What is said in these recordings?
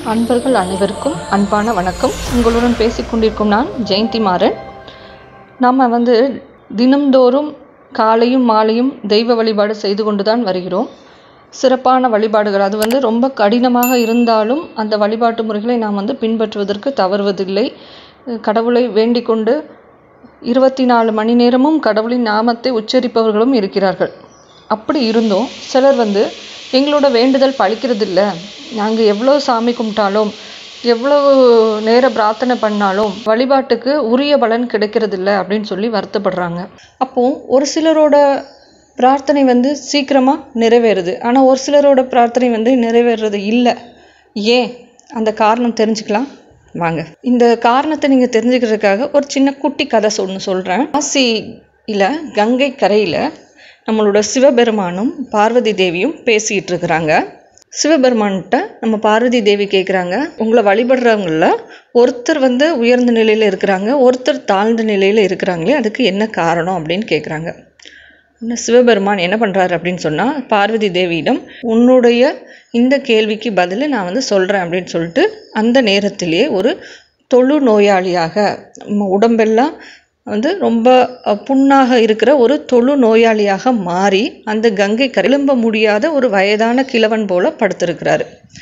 அன்பர்கள் அனைவருக்கும் அன்பான வணக்கம் உங்களுடன் பேசிக்கொண்டிருக்கும் நான் ஜெயந்தி மாறன் நாம் வந்து தினம்தோறும் காலையும் மாலையும் தெய்வ வழிபாடு செய்து கொண்டு தான் வருகிறோம் சிறப்பான வழிபாடுகள் அது வந்து ரொம்ப கடினமாக இருந்தாலும் அந்த வழிபாட்டு முறைகளை நாம் வந்து பின்பற்றுவதற்கு தவறுவதில்லை கடவுளை வேண்டிக் கொண்டு இருபத்தி நாலு மணி நேரமும் கடவுளின் நாமத்தை உச்சரிப்பவர்களும் இருக்கிறார்கள் அப்படி இருந்தும் சிலர் வந்து எங்களோட வேண்டுதல் பழிக்கிறதில்ல நாங்கள் எவ்வளோ சாமி கும்பிட்டாலும் எவ்வளோ நேர பிரார்த்தனை பண்ணாலும் வழிபாட்டுக்கு உரிய பலன் கிடைக்கிறதில்ல அப்படின்னு சொல்லி வருத்தப்படுறாங்க அப்போது ஒரு சிலரோட பிரார்த்தனை வந்து சீக்கிரமாக நிறைவேறுது ஆனால் ஒரு சிலரோட பிரார்த்தனை வந்து நிறைவேறுறது இல்லை ஏன் அந்த காரணம் தெரிஞ்சுக்கலாம் வாங்க இந்த காரணத்தை நீங்கள் தெரிஞ்சுக்கிறதுக்காக ஒரு சின்ன குட்டி கதை ஒன்று சொல்கிறேன் காசியில் கங்கை கரையில் நம்மளோட சிவபெருமானும் பார்வதி தேவியும் பேசிகிட்டு இருக்கிறாங்க சிவபெருமான்கிட்ட நம்ம பார்வதி தேவி கேட்குறாங்க உங்களை வழிபடுறவங்கள ஒருத்தர் வந்து உயர்ந்த நிலையில் இருக்கிறாங்க ஒருத்தர் தாழ்ந்த நிலையில் இருக்கிறாங்களே அதுக்கு என்ன காரணம் அப்படின்னு கேட்குறாங்க இன்னும் சிவபெருமான் என்ன பண்ணுறாரு அப்படின்னு சொன்னால் பார்வதி தேவியிடம் உன்னுடைய இந்த கேள்விக்கு பதில் நான் வந்து சொல்கிறேன் அப்படின்னு சொல்லிட்டு அந்த நேரத்திலேயே ஒரு தொழு நோயாளியாக நம்ம உடம்பெல்லாம் வந்து ரொம்ப புண்ணாக இருக்கிற ஒரு தொழு நோயாளியாக மாறி அந்த கங்கை கரும்ப முடியாத ஒரு வயதான கிழவன் போல படுத்திருக்கிறாரு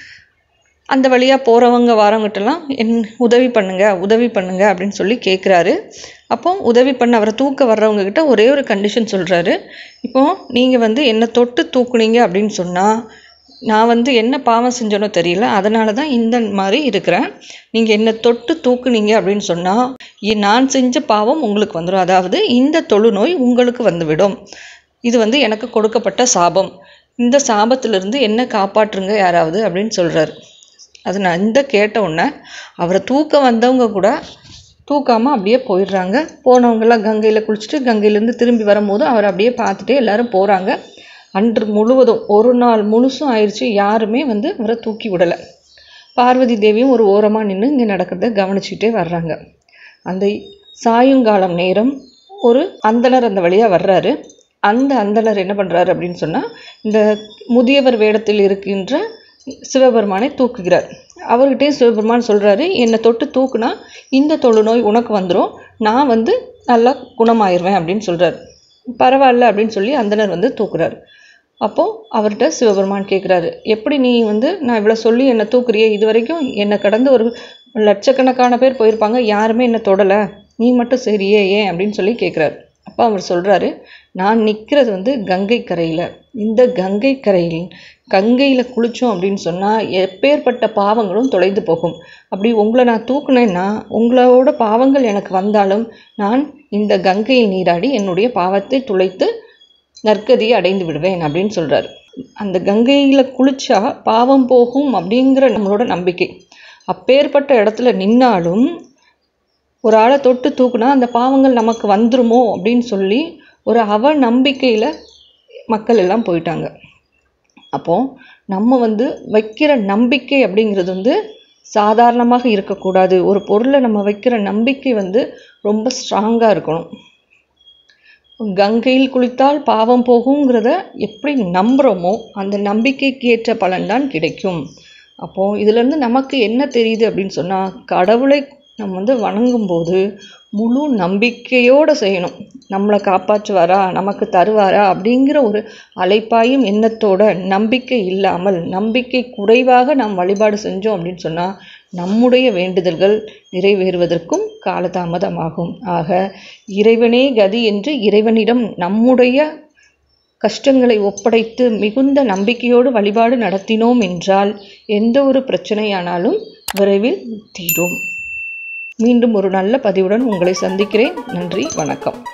அந்த வழியாக போகிறவங்க வரவங்ககிட்டலாம் என் உதவி பண்ணுங்க உதவி பண்ணுங்க அப்படின்னு சொல்லி கேட்குறாரு அப்போ உதவி பண்ண அவரை தூக்க வர்றவங்கக்கிட்ட ஒரே ஒரு கண்டிஷன் சொல்கிறாரு இப்போ நீங்கள் வந்து என்னை தொட்டு தூக்குனீங்க அப்படின்னு சொன்னால் நான் வந்து என்ன பாவம் செஞ்சோனோ தெரியல அதனால தான் இந்த மாதிரி இருக்கிறேன் நீங்கள் என்னை தொட்டு தூக்குனீங்க அப்படின்னு சொன்னால் நான் செஞ்ச பாவம் உங்களுக்கு வந்துடும் அதாவது இந்த தொழுநோய் உங்களுக்கு வந்துவிடும் இது வந்து எனக்கு கொடுக்கப்பட்ட சாபம் இந்த சாபத்திலிருந்து என்ன காப்பாற்றுங்க யாராவது அப்படின்னு சொல்கிறாரு அது நான் இந்த கேட்ட உடனே அவரை தூக்க வந்தவங்க கூட தூக்காமல் அப்படியே போயிடுறாங்க போனவங்கெல்லாம் கங்கையில் குளிச்சுட்டு கங்கையிலேருந்து திரும்பி வரும்போது அவர் அப்படியே பார்த்துட்டே எல்லாரும் போகிறாங்க அன்று முழுவதும் ஒரு நாள் முழுசும் ஆயிடுச்சு யாருமே வந்து அவரை தூக்கி விடலை பார்வதி தேவியும் ஒரு ஓரமாக நின்று இங்கே நடக்கிறத கவனிச்சுக்கிட்டே வர்றாங்க அந்த சாயங்காலம் நேரம் ஒரு அந்தனர் அந்த வழியாக வர்றாரு அந்த அந்தனர் என்ன பண்ணுறாரு அப்படின்னு சொன்னால் இந்த முதியவர் வேடத்தில் இருக்கின்ற சிவபெருமானை தூக்குகிறார் அவர்கிட்டே சிவபெருமான் சொல்கிறாரு என்னை தொட்டு தூக்குனா இந்த தொழுநோய் உனக்கு வந்துடும் நான் வந்து நல்லா குணமாயிருவேன் அப்படின்னு சொல்கிறார் பரவாயில்ல அப்படின்னு சொல்லி அந்தனர் வந்து தூக்குறாரு அப்போது அவர்கிட்ட சிவபெருமான் கேட்குறாரு எப்படி நீ வந்து நான் இவ்வளோ சொல்லி என்னை தூக்குறியே இது வரைக்கும் என்னை கடந்து ஒரு லட்சக்கணக்கான பேர் போயிருப்பாங்க யாருமே என்னை தொடலை நீ மட்டும் சரியே ஏன் அப்படின்னு சொல்லி கேட்குறாரு அப்போ அவர் சொல்கிறாரு நான் நிற்கிறது வந்து கங்கை கரையில் இந்த கங்கை கரையில் கங்கையில் குளித்தோம் அப்படின்னு சொன்னால் எப்பேற்பட்ட பாவங்களும் தொலைந்து போகும் அப்படி உங்களை நான் தூக்குனேன்னா உங்களோட பாவங்கள் எனக்கு வந்தாலும் நான் இந்த கங்கையில் நீராடி என்னுடைய பாவத்தை துளைத்து நற்கதியை அடைந்து விடுவேன் அப்படின்னு சொல்கிறார் அந்த கங்கையில் குளிச்சா பாவம் போகும் அப்படிங்கிற நம்மளோட நம்பிக்கை அப்பேற்பட்ட இடத்துல நின்னாலும் ஒரு ஆளை தொட்டு தூக்குனா அந்த பாவங்கள் நமக்கு வந்துருமோ அப்படின்னு சொல்லி ஒரு அவ நம்பிக்கையில் மக்கள் எல்லாம் போயிட்டாங்க அப்போது நம்ம வந்து வைக்கிற நம்பிக்கை அப்படிங்கிறது வந்து சாதாரணமாக இருக்கக்கூடாது ஒரு பொருளை நம்ம வைக்கிற நம்பிக்கை வந்து ரொம்ப ஸ்ட்ராங்காக இருக்கணும் கங்கையில் குளித்தால் பாவம் போகுங்கிறத எப்படி நம்புகிறோமோ அந்த நம்பிக்கைக்கு ஏற்ற பலன்தான் கிடைக்கும் அப்போது இதுலேருந்து நமக்கு என்ன தெரியுது அப்படின்னு சொன்னால் கடவுளை நம்ம வந்து வணங்கும்போது முழு நம்பிக்கையோடு செய்யணும் நம்மளை காப்பாற்றுவாரா நமக்கு தருவாரா அப்படிங்கிற ஒரு அலைப்பாயும் எண்ணத்தோட நம்பிக்கை இல்லாமல் நம்பிக்கை குறைவாக நாம் வழிபாடு செஞ்சோம் அப்படின்னு சொன்னால் நம்முடைய வேண்டுதல்கள் நிறைவேறுவதற்கும் காலதாமதமாகும் ஆக இறைவனே கதி என்று இறைவனிடம் நம்முடைய கஷ்டங்களை ஒப்படைத்து மிகுந்த நம்பிக்கையோடு வழிபாடு நடத்தினோம் என்றால் எந்த ஒரு பிரச்சனையானாலும் விரைவில் தீரும் மீண்டும் ஒரு நல்ல பதிவுடன் உங்களை சந்திக்கிறேன் நன்றி வணக்கம்